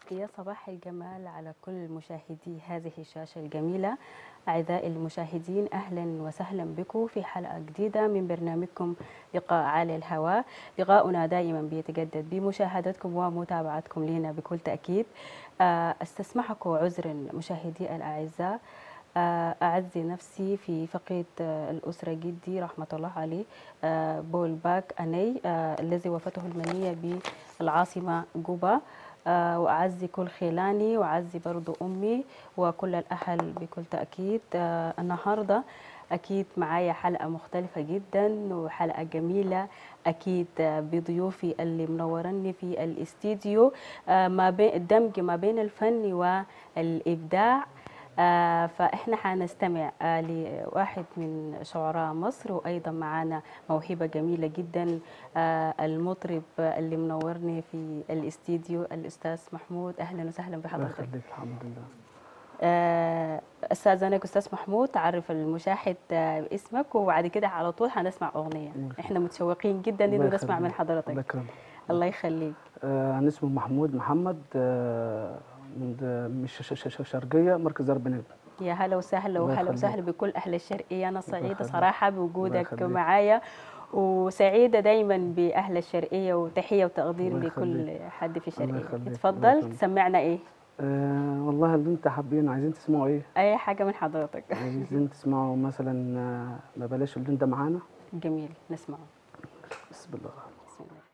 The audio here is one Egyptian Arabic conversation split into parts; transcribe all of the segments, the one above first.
يا صباح الجمال على كل مشاهدي هذه الشاشة الجميلة أعزائي المشاهدين أهلا وسهلا بكم في حلقة جديدة من برنامجكم لقاء على الهواء لقاؤنا دائما بيتجدد بمشاهدتكم ومتابعتكم لنا بكل تأكيد آه، استسمحكم عذرا مشاهدي الأعزاء آه، أعزي نفسي في فقيد آه، الأسرة جدي رحمة الله عليه آه، بول باك أني آه، الذي وفاته المنية بالعاصمة جوبا آه، وأعزي كل خيلاني وأعزي برضو أمي وكل الأهل بكل تأكيد آه، النهاردة أكيد معايا حلقة مختلفة جدا وحلقة جميلة أكيد آه، بضيوفي اللي منورني في الاستديو آه، ما بين الدمج ما بين الفن والإبداع آه، فإحنا حنستمع آه، لواحد من شعراء مصر وأيضا معانا موهبة جميلة جدا آه، المطرب اللي منورني في الاستديو الأستاذ محمود أهلا وسهلا الله بحضرتك يخليك الحمد لله آه، استاذنك استاذ محمود تعرف المشاهد آه، باسمك وبعد كده على طول هنسمع اغنيه الله احنا متشوقين جدا انه الله نسمع من يخليك. الله حضرتك يكرمك الله يخليك آه انا اسمي محمود محمد آه من د- من ش- ش- ش- شرقيه مركز درب نجم يا هلا وسهلا الله وهلا يخليك. وسهلا بكل اهل الشرقيه انا سعيده يخليك. صراحه الله بوجودك يخليك. معايا وسعيده دايما باهل الشرقيه وتحيه وتقدير الله لكل يخليك. حد في الله الشرقيه يخليك. الله اتفضل يخليك. تسمعنا ايه آه والله اللي انت حابين عايزين تسمعوا ايه اي حاجه من حضرتك عايزين تسمعوا مثلا آه، ما بلاش اللي انت معانا جميل نسمعه بسم الله بسم الله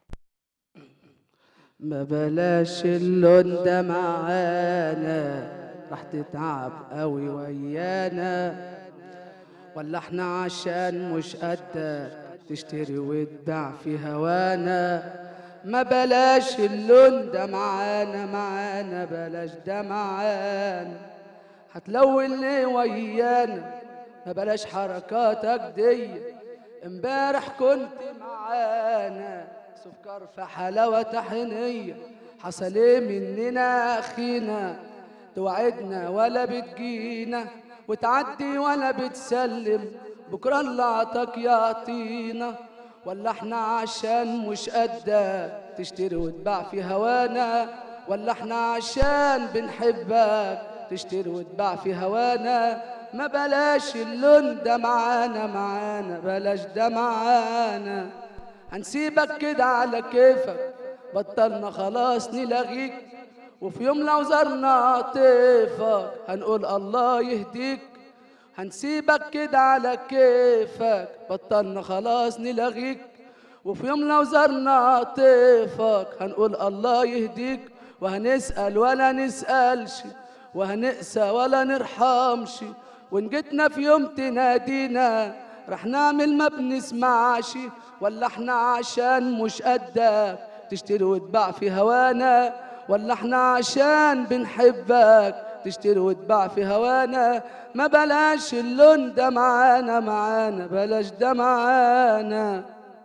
ما بلاش اللون ده معانا راح تتعب قوي ويانا ولا احنا عشان مش قد تشتري وتباع في هوانا ما بلاش اللون ده معانا معانا بلاش ده معانا هتلون ليه ويانا ما بلاش حركاتك دي امبارح كنت معانا سكر في حلاوة طحينية حصل ايه مننا اخينا توعدنا ولا بتجينا وتعدي ولا بتسلم بكرة اللي عطاك يعطينا ولا احنا عشان مش قدك تشتري وتباع في هوانا ولا احنا عشان بنحبك تشتري وتباع في هوانا ما بلاش اللون ده معانا معانا بلاش ده معانا هنسيبك كده على كيفك بطلنا خلاص نلغيك وفي يوم لو زرنا طيفك هنقول الله يهديك هنسيبك كده على كيفك بطلنا خلاص نلغيك وفي يوم لو زرنا طيفك هنقول الله يهديك وهنسأل ولا نسألش وهنقسى ولا نرحمش وإن جيتنا في يوم تنادينا رح نعمل ما بنسمعش ولا احنا عشان مش قدك تشتري وتباع في هوانا ولا احنا عشان بنحبك تشتري وتباع في هوانا ما بلاش اللون ده معانا معانا بلاش ده معانا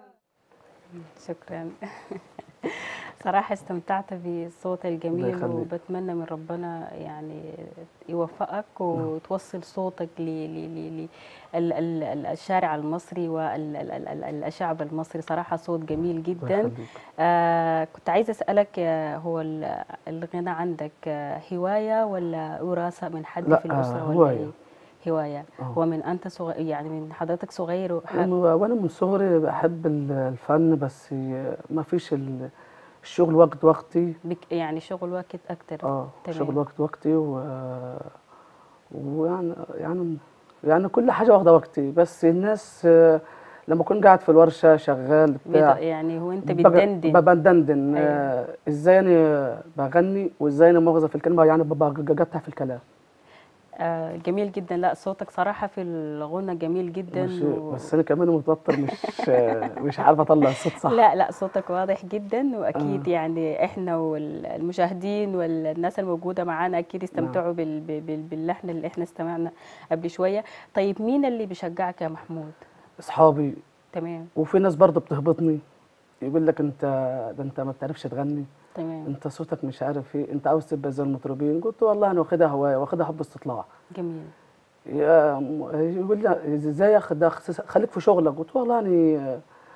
شكرا صراحة استمتعت بالصوت الجميل يخليك. وبتمنى من ربنا يعني يوفقك وتوصل صوتك ل ل ل ل ال- ال- ال- الشارع المصري والشعب المصري صراحة صوت جميل الله جدا يخليك. آه كنت عايزة أسألك آه، هو ال- الغنى عندك آه، هواية ولا وراثة من حد لا، في الأسرة آه، ولا هواية. إيه؟ هواية آه. ومن أنت صغير يعني من حضرتك صغير وحاب و- وانا من صغري بحب ال- الفن بس ما فيش ال- الشغل وقت وقتي بك يعني شغل وقت أكتر اه تمام. شغل وقت وقتي و ويعني يعني يعني كل حاجه واخده وقتي بس الناس آه، لما اكون قاعد في الورشه شغال بيض- بتاع يعني هو انت ببقى- بتدندن ببقى بدندن أيوة. آه، ازاي انا بغني وازاي انا مؤاخذه في الكلمه يعني ببقى قطع في الكلام آه جميل جدا لا صوتك صراحة في الغنى جميل جدا مش و... بس انا كمان متوتر مش آه، مش عارف اطلع الصوت صح لا لا صوتك واضح جدا واكيد يعني احنا والمشاهدين والناس الموجودة معانا اكيد يستمتعوا بال... بال... باللحن اللي احنا استمعنا قبل شوية طيب مين اللي بيشجعك يا محمود اصحابي تمام وفي ناس برضه بتهبطني يقول لك انت ده انت ما بتعرفش تغني تمام انت صوتك مش عارف ايه انت عاوز تبقى زي المطربين قلت والله انا واخدها هوايه واخدها حب استطلاع جميل يا م- يقول لي ازاي يا اخي ده خليك في شغلك قلت والله انا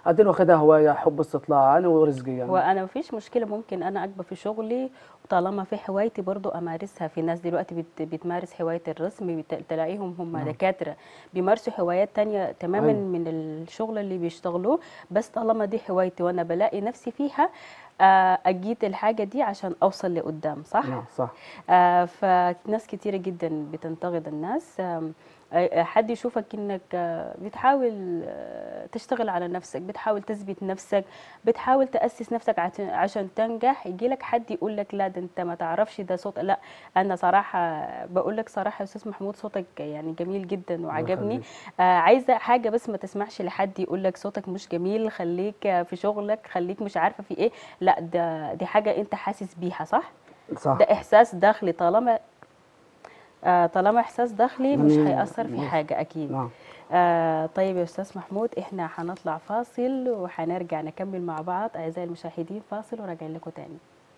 اديني واخدها هوايه حب استطلاع انا ورزقي يعني وانا مفيش مشكله ممكن انا اكبر في شغلي وطالما في هوايتي برضو امارسها في ناس دلوقتي بت بتمارس هوايه الرسم بت- تلاقيهم هم نعم. دكاتره بيمارسوا هوايات تانية تماما أيوة. من الشغل اللي بيشتغلوه بس طالما دي هوايتي وانا بلاقي نفسي فيها آه، اجيت الحاجه دي عشان اوصل لقدام صح نعم صح آه، فناس كتيرة جدا بتنتقد الناس آم، آه، حد يشوفك انك آه، بتحاول آه، تشتغل على نفسك بتحاول تثبت نفسك بتحاول تأسس نفسك عت- عشان تنجح يجي لك حد يقول لك لا ده انت ما تعرفش ده صوت لا انا صراحة بقول لك صراحة يا استاذ محمود صوتك يعني جميل جدا وعجبني يخليك. آه، عايزة حاجة بس ما تسمعش لحد يقول لك صوتك مش جميل خليك آه، في شغلك خليك مش عارفة في ايه لا ده دي حاجة انت حاسس بيها صح؟ صح ده احساس داخلي طالما آه طالما احساس داخلي مش يعني هيأثر في مش- حاجه اكيد نعم آه طيب يا استاذ محمود احنا هنطلع فاصل وهنرجع نكمل مع بعض اعزائي المشاهدين فاصل وراجعين لكم تاني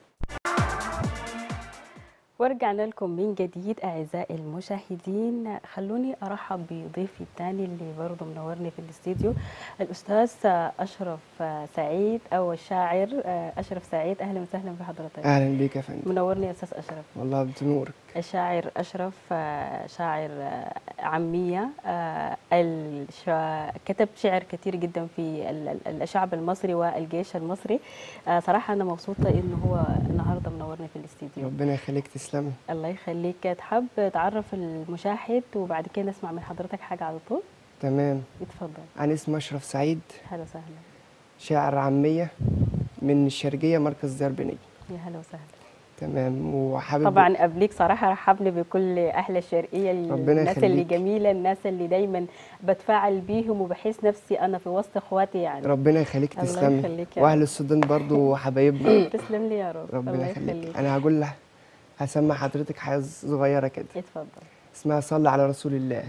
ورجعنا لكم من جديد اعزائي المشاهدين خلوني ارحب بضيفي الثاني اللي برضه منورني في الاستديو الاستاذ اشرف سعيد او الشاعر اشرف سعيد اهلا وسهلا بحضرتك اهلا بيك يا فندم منورني يا استاذ اشرف والله بتنورك الشاعر أشرف آه، شاعر آه، عامية آه، الشا- كتب شعر كتير جدا في ال- ال- الشعب المصري والجيش المصري آه، صراحة أنا مبسوطة إنه هو النهاردة منورني في الاستديو ربنا يخليك تسلمي الله يخليك تحب تعرف المشاهد وبعد كده نسمع من حضرتك حاجة على طول تمام اتفضل انا اسمي اشرف سعيد هلا وسهلا شاعر عاميه من الشرقيه مركز زربني يا هلا وسهلا تمام وحابب طبعا قبليك صراحه رحبني بكل اهل الشرقيه ربنا الناس اللي يخليك. جميله الناس اللي دايما بتفاعل بيهم وبحس نفسي انا في وسط اخواتي يعني ربنا يخليك الله تسلمي يخليك يا واهل رب. السودان برضو حبايبنا تسلم لي يا رب ربنا الله يخليك يخليك انا هقول لها هسمع حضرتك حاجه صغيره كده اتفضل اسمها صلي على رسول الله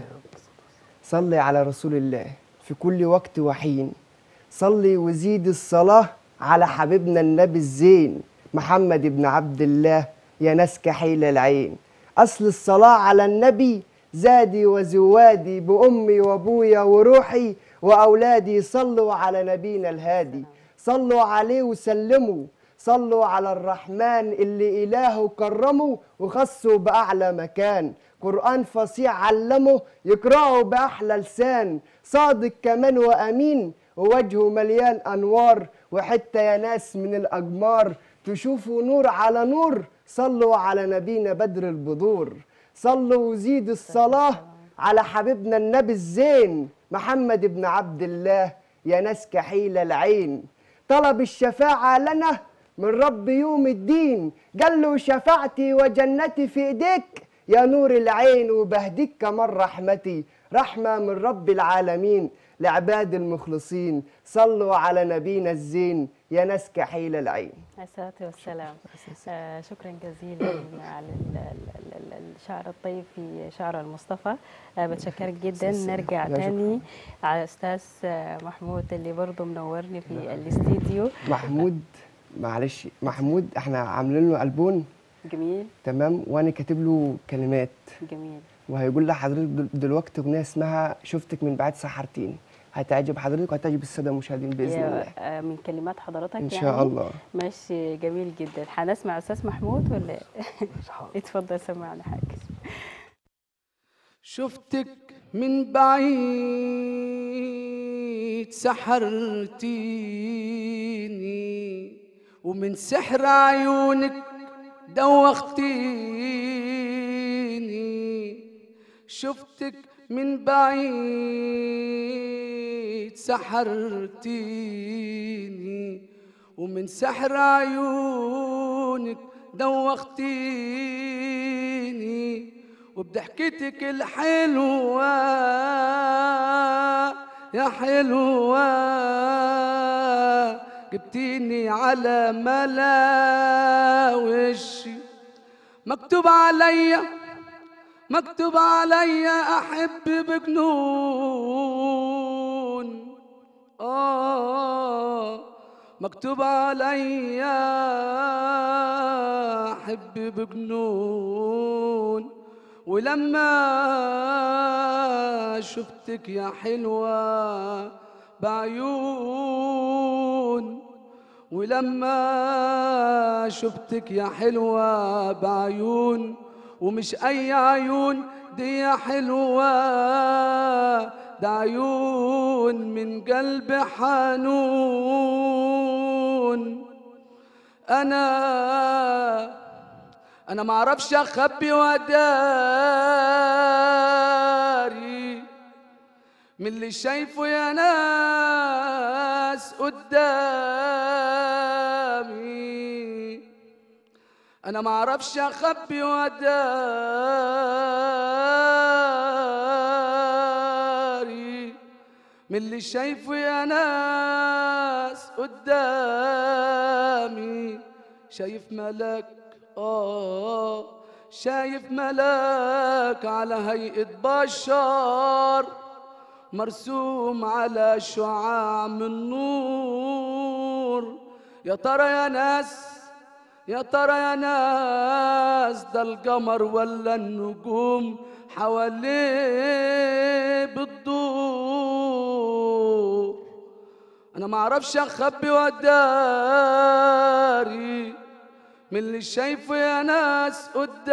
صلي على رسول الله في كل وقت وحين صلي وزيد الصلاة على حبيبنا النبي الزين محمد بن عبد الله يا ناس كحيل العين أصل الصلاة على النبي زادي وزوادي بأمي وأبويا وروحي وأولادي صلوا على نبينا الهادي صلوا عليه وسلموا صلوا على الرحمن اللي إلهه كرمه وخصه بأعلى مكان قرآن فصيح علمه يقرأه بأحلى لسان صادق كمان وأمين ووجهه مليان أنوار وحتى يا ناس من الأجمار تشوفوا نور على نور صلوا على نبينا بدر البدور صلوا وزيدوا الصلاة على حبيبنا النبي الزين محمد بن عبد الله يا ناس كحيل العين طلب الشفاعة لنا من رب يوم الدين قال له شفاعتي وجنتي في ايديك يا نور العين وبهديك كمان رحمتي رحمة من رب العالمين لعباد المخلصين صلوا على نبينا الزين يا ناس كحيل العين الصلاة والسلام آه شكرا جزيلا على ال- ال- ال- ال- الشعر الطيب في شعر المصطفى آه بتشكرك جدا نرجع لا، شكراً. تاني على أستاذ آه، محمود اللي برضه منورني في الاستديو محمود معلش محمود احنا عاملين له ألبون جميل تمام وانا كاتب له كلمات جميل وهيقول لحضرتك دل- دلوقتي اغنيه اسمها شفتك من بعد سحرتيني هتعجب حضرتك وهتعجب الساده المشاهدين باذن يا- الله آه، من كلمات حضرتك ان يعني شاء الله ماشي جميل جدا هنسمع أستاذ محمود ولا اتفضل سمعنا حاجة شفتك من بعيد سحرتيني ومن سحر عيونك دوختيني شفتك من بعيد سحرتيني ومن سحر عيونك دوختيني وبضحكتك الحلوة يا حلوة جبتيني على ملا وشي مكتوب عليا مكتوب عليا أحب بجنون آه مكتوب عليا أحب بجنون ولما شفتك يا حلوة بعيون ولما شفتك يا حلوة بعيون ومش أي عيون دي يا حلوة ده عيون من قلب حنون أنا أنا معرفش أخبي وداري من اللي شايفه يا ناس قدامي انا ما اعرفش اخبي وداري من اللي شايفه يا ناس قدامي شايف ملاك اه شايف ملاك على هيئة بشر مرسوم على شعاع من نور يا ترى يا ناس يا ترى يا ناس ده القمر ولا النجوم حواليه بتدور انا ما اعرفش اخبي وداري من اللي شايفه يا ناس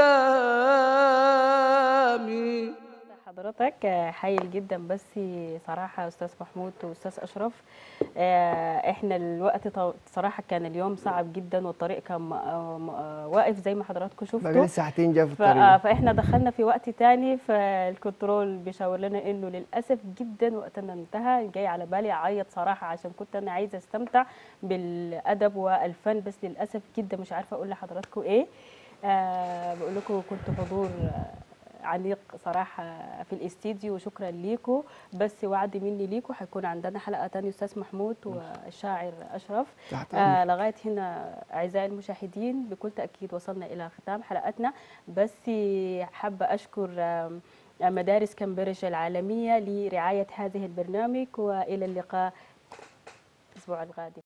قدامي حضرتك آه، حيل جدا بس صراحة أستاذ محمود وأستاذ أشرف آه، إحنا الوقت طو- صراحة كان اليوم صعب جدا والطريق كان م- آه، م- آه، واقف زي ما حضراتكم شفتوا بقالي ساعتين جا في ف- آه، الطريق فاحنا دخلنا في وقت تاني فالكنترول بيشاور لنا انه للاسف جدا وقتنا انتهى جاي على بالي اعيط صراحه عشان كنت انا عايزه استمتع بالادب والفن بس للاسف جدا مش عارفه اقول لحضراتكم ايه آه بقول لكم كنت حضور آه، عميق صراحة في الاستديو وشكرا ليكم بس وعد مني ليكم حيكون عندنا حلقة تانية أستاذ محمود والشاعر أشرف تحت آه لغايه هنا اعزائي المشاهدين بكل تاكيد وصلنا الى ختام حلقتنا بس حابه اشكر آم، مدارس كامبريدج العالميه لرعايه هذه البرنامج والى اللقاء الاسبوع القادم